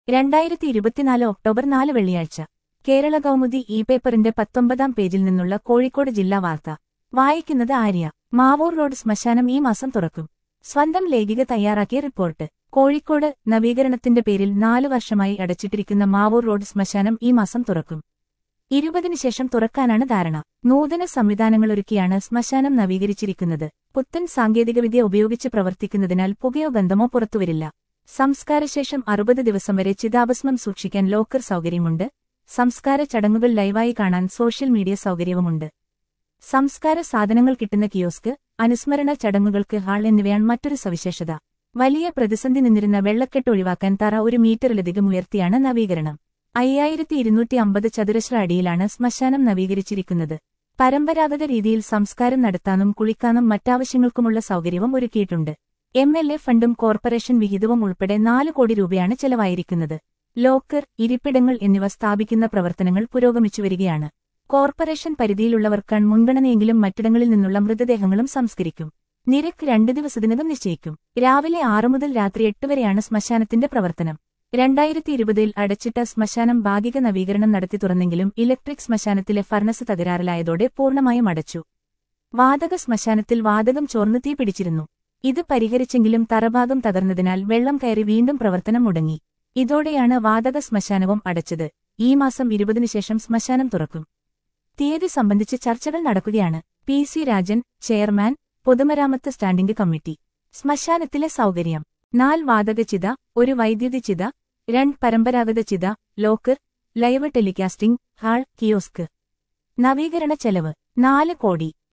രണ്ടായിരത്തി ഇരുപത്തിനാല് ഒക്ടോബർ നാല് വെള്ളിയാഴ്ച കേരള കൗമുദി ഇ പേപ്പറിന്റെ പത്തൊമ്പതാം പേജിൽ നിന്നുള്ള കോഴിക്കോട് ജില്ലാ വാർത്ത വായിക്കുന്നത് ആര്യ മാവൂർ റോഡ് ശ്മശാനം ഈ മാസം തുറക്കും സ്വന്തം ലേഖിക തയ്യാറാക്കിയ റിപ്പോർട്ട് കോഴിക്കോട് നവീകരണത്തിന്റെ പേരിൽ നാലു വർഷമായി അടച്ചിട്ടിരിക്കുന്ന മാവൂർ റോഡ് ശ്മശാനം ഈ മാസം തുറക്കും ഇരുപതിനു ശേഷം തുറക്കാനാണ് ധാരണ നൂതന സംവിധാനങ്ങളൊരുക്കിയാണ് ശ്മശാനം നവീകരിച്ചിരിക്കുന്നത് പുത്തൻ സാങ്കേതികവിദ്യ ഉപയോഗിച്ച് പ്രവർത്തിക്കുന്നതിനാൽ പുകയോ ഗന്ധമോ പുറത്തുവരില്ല സംസ്കാരശേഷം അറുപത് ദിവസം വരെ ചിതാഭസ്മം സൂക്ഷിക്കാൻ ലോക്കർ സൗകര്യമുണ്ട് സംസ്കാര ചടങ്ങുകൾ ലൈവായി കാണാൻ സോഷ്യൽ മീഡിയ സൗകര്യവുമുണ്ട് സംസ്കാര സാധനങ്ങൾ കിട്ടുന്ന കിയോസ്ക് അനുസ്മരണ ചടങ്ങുകൾക്ക് ഹാൾ എന്നിവയാണ് മറ്റൊരു സവിശേഷത വലിയ പ്രതിസന്ധി നിന്നിരുന്ന വെള്ളക്കെട്ട് ഒഴിവാക്കാൻ തറ ഒരു മീറ്ററിലധികം ഉയർത്തിയാണ് നവീകരണം അയ്യായിരത്തി ഇരുന്നൂറ്റി അമ്പത് ചതുരശ്ര അടിയിലാണ് ശ്മശാനം നവീകരിച്ചിരിക്കുന്നത് പരമ്പരാഗത രീതിയിൽ സംസ്കാരം നടത്താനും കുളിക്കാനും മറ്റാവശ്യങ്ങൾക്കുമുള്ള സൗകര്യവും ഒരുക്കിയിട്ടുണ്ട് എം എൽ എ ഫണ്ടും കോർപ്പറേഷൻ വിഹിതവും ഉൾപ്പെടെ നാല് കോടി രൂപയാണ് ചെലവായിരിക്കുന്നത് ലോക്കർ ഇരിപ്പിടങ്ങൾ എന്നിവ സ്ഥാപിക്കുന്ന പ്രവർത്തനങ്ങൾ പുരോഗമിച്ചുവരികയാണ് കോർപ്പറേഷൻ പരിധിയിലുള്ളവർക്കാണ് മുൻഗണനയെങ്കിലും മറ്റിടങ്ങളിൽ നിന്നുള്ള മൃതദേഹങ്ങളും സംസ്കരിക്കും നിരക്ക് രണ്ടു ദിവസത്തിനകം നിശ്ചയിക്കും രാവിലെ ആറു മുതൽ രാത്രി എട്ട് വരെയാണ് ശ്മശാനത്തിന്റെ പ്രവർത്തനം രണ്ടായിരത്തി ഇരുപതിൽ അടച്ചിട്ട ശ്മശാനം ഭാഗിക നവീകരണം നടത്തി തുറന്നെങ്കിലും ഇലക്ട്രിക് ശ്മശാനത്തിലെ ഫർണസ് തകരാറിലായതോടെ പൂർണ്ണമായും അടച്ചു വാതക ശ്മശാനത്തിൽ വാതകം ചോർന്ന് തീ പിടിച്ചിരുന്നു ഇത് പരിഹരിച്ചെങ്കിലും തറഭാഗം തകർന്നതിനാൽ വെള്ളം കയറി വീണ്ടും പ്രവർത്തനം മുടങ്ങി ഇതോടെയാണ് വാതക ശ്മശാനവും അടച്ചത് ഈ മാസം ഇരുപതിനു ശേഷം ശ്മശാനം തുറക്കും തീയതി സംബന്ധിച്ച് ചർച്ചകൾ നടക്കുകയാണ് പി സി രാജൻ ചെയർമാൻ പൊതുമരാമത്ത് സ്റ്റാൻഡിംഗ് കമ്മിറ്റി ശ്മശാനത്തിലെ സൗകര്യം നാല് വാതക ചിത ഒരു വൈദ്യുതി ചിത രണ്ട് പരമ്പരാഗത ചിത locker live telecasting hall kiosk നവീകരണ ചെലവ് നാല് കോടി